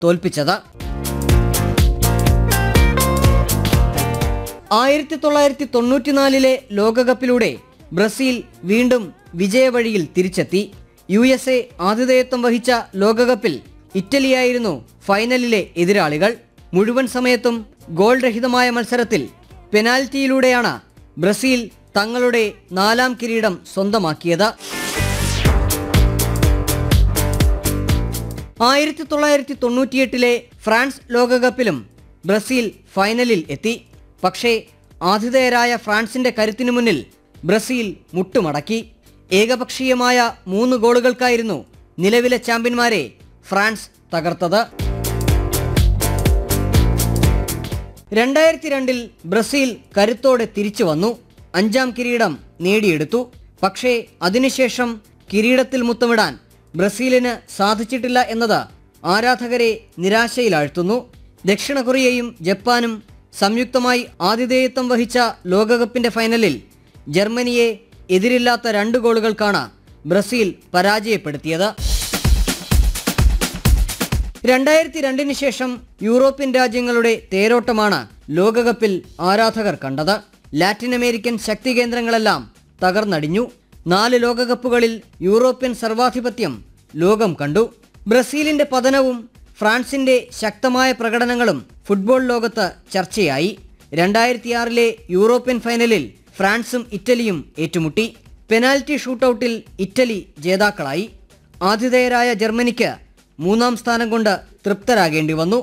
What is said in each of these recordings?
തോൽപ്പിച്ചത് ആയിരത്തി തൊള്ളായിരത്തി തൊണ്ണൂറ്റിനാലിലെ ലോകകപ്പിലൂടെ ബ്രസീൽ വീണ്ടും വിജയവഴിയിൽ തിരിച്ചെത്തി യു എസ് എ ആതിഥേയത്വം വഹിച്ച ലോകകപ്പിൽ ഇറ്റലിയായിരുന്നു ഫൈനലിലെ എതിരാളികൾ മുഴുവൻ സമയത്തും ഗോൾ രഹിതമായ മത്സരത്തിൽ പെനാൽറ്റിയിലൂടെയാണ് ബ്രസീൽ തങ്ങളുടെ നാലാം കിരീടം സ്വന്തമാക്കിയത് ആയിരത്തി തൊള്ളായിരത്തി തൊണ്ണൂറ്റിയെട്ടിലെ ഫ്രാൻസ് ലോകകപ്പിലും ബ്രസീൽ ഫൈനലിൽ എത്തി പക്ഷേ ആതിഥേയരായ ഫ്രാൻസിന്റെ കരുത്തിനു മുന്നിൽ ബ്രസീൽ മുട്ടുമടക്കി ഏകപക്ഷീയമായ മൂന്ന് ഗോളുകൾക്കായിരുന്നു നിലവിലെ ചാമ്പ്യന്മാരെ ഫ്രാൻസ് തകർത്തത് രണ്ടായിരത്തി രണ്ടിൽ ബ്രസീൽ കരുത്തോടെ തിരിച്ചു വന്നു അഞ്ചാം കിരീടം നേടിയെടുത്തു പക്ഷേ അതിനുശേഷം കിരീടത്തിൽ മുത്തമിടാൻ ബ്രസീലിന് സാധിച്ചിട്ടില്ല എന്നത് ആരാധകരെ നിരാശയിലാഴ്ത്തുന്നു ദക്ഷിണ കൊറിയയും ജപ്പാനും സംയുക്തമായി ആതിഥേയത്വം വഹിച്ച ലോകകപ്പിന്റെ ഫൈനലിൽ ജർമ്മനിയെ എതിരില്ലാത്ത രണ്ട് ഗോളുകൾക്കാണ് ബ്രസീൽ പരാജയപ്പെടുത്തിയത് രണ്ടായിരത്തി രണ്ടിന് ശേഷം യൂറോപ്യൻ രാജ്യങ്ങളുടെ തേരോട്ടമാണ് ലോകകപ്പിൽ ആരാധകർ കണ്ടത് ലാറ്റിൻ അമേരിക്കൻ ശക്തി കേന്ദ്രങ്ങളെല്ലാം തകർന്നടിഞ്ഞു നാല് ലോകകപ്പുകളിൽ യൂറോപ്യൻ സർവാധിപത്യം ലോകം കണ്ടു ബ്രസീലിന്റെ പതനവും ഫ്രാൻസിന്റെ ശക്തമായ പ്രകടനങ്ങളും ഫുട്ബോൾ ലോകത്ത് ചർച്ചയായി രണ്ടായിരത്തിയാറിലെ യൂറോപ്യൻ ഫൈനലിൽ ഫ്രാൻസും ഇറ്റലിയും ഏറ്റുമുട്ടി പെനാൽറ്റി ഷൂട്ടൌട്ടിൽ ഇറ്റലി ജേതാക്കളായി ആതിഥേയരായ ജർമ്മനിക്ക് മൂന്നാം സ്ഥാനം കൊണ്ട് തൃപ്തരാകേണ്ടി വന്നു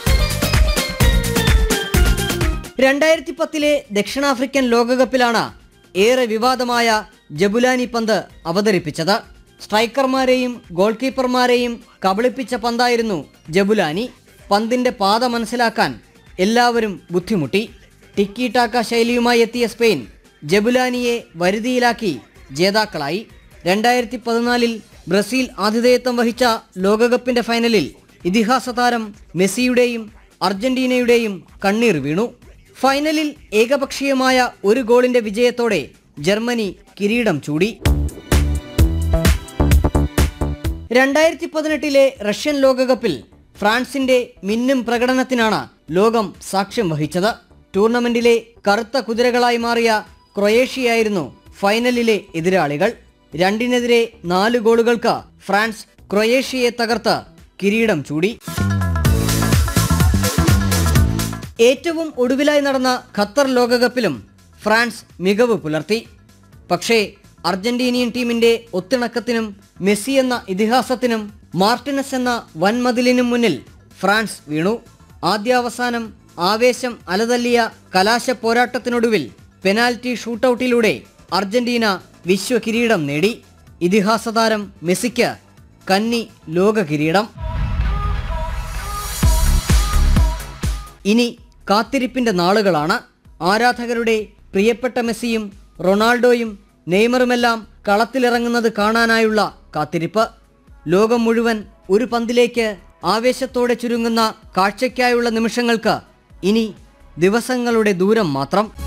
രണ്ടായിരത്തി പത്തിലെ ദക്ഷിണാഫ്രിക്കൻ ലോകകപ്പിലാണ് ഏറെ വിവാദമായ ജബുലാനി പന്ത് അവതരിപ്പിച്ചത് സ്ട്രൈക്കർമാരെയും ഗോൾ കീപ്പർമാരെയും കബളിപ്പിച്ച പന്തായിരുന്നു ജബുലാനി പന്തിന്റെ പാത മനസ്സിലാക്കാൻ എല്ലാവരും ബുദ്ധിമുട്ടി ടിക്കി ടാക്ക ശൈലിയുമായി എത്തിയ സ്പെയിൻ ജബുലാനിയെ വരുതിയിലാക്കി ജേതാക്കളായി രണ്ടായിരത്തി പതിനാലിൽ ബ്രസീൽ ആതിഥേയത്വം വഹിച്ച ലോകകപ്പിന്റെ ഫൈനലിൽ ഇതിഹാസ താരം മെസ്സിയുടെയും അർജന്റീനയുടെയും കണ്ണീർ വീണു ഫൈനലിൽ ഏകപക്ഷീയമായ ഒരു ഗോളിന്റെ വിജയത്തോടെ ജർമ്മനി കിരീടം ചൂടി രണ്ടായിരത്തി പതിനെട്ടിലെ റഷ്യൻ ലോകകപ്പിൽ ഫ്രാൻസിന്റെ മിന്നും പ്രകടനത്തിനാണ് ലോകം സാക്ഷ്യം വഹിച്ചത് ടൂർണമെന്റിലെ കറുത്ത കുതിരകളായി മാറിയ ക്രൊയേഷ്യയായിരുന്നു ഫൈനലിലെ എതിരാളികൾ രണ്ടിനെതിരെ നാല് ഗോളുകൾക്ക് ഫ്രാൻസ് ക്രൊയേഷ്യയെ തകർത്ത് കിരീടം ചൂടി ഏറ്റവും ഒടുവിലായി നടന്ന ഖത്തർ ലോകകപ്പിലും ഫ്രാൻസ് മികവ് പുലർത്തി പക്ഷേ അർജന്റീനിയൻ ടീമിന്റെ ഒത്തിണക്കത്തിനും മെസ്സി എന്ന ഇതിഹാസത്തിനും മാർട്ടിനസ് എന്ന വൻമതിലിനും മുന്നിൽ ഫ്രാൻസ് വീണു ആദ്യാവസാനം ആവേശം അലതല്ലിയ കലാശ പോരാട്ടത്തിനൊടുവിൽ പെനാൽറ്റി ഷൂട്ടൌട്ടിലൂടെ അർജന്റീന വിശ്വ കിരീടം നേടി ഇതിഹാസ താരം മെസ്സിക്ക് കന്നി ലോക കിരീടം ഇനി കാത്തിരിപ്പിന്റെ നാളുകളാണ് ആരാധകരുടെ പ്രിയപ്പെട്ട മെസ്സിയും റൊണാൾഡോയും നെയ്മറുമെല്ലാം കളത്തിലിറങ്ങുന്നത് കാണാനായുള്ള കാത്തിരിപ്പ് ലോകം മുഴുവൻ ഒരു പന്തിലേക്ക് ആവേശത്തോടെ ചുരുങ്ങുന്ന കാഴ്ചയ്ക്കായുള്ള നിമിഷങ്ങൾക്ക് ഇനി ദിവസങ്ങളുടെ ദൂരം മാത്രം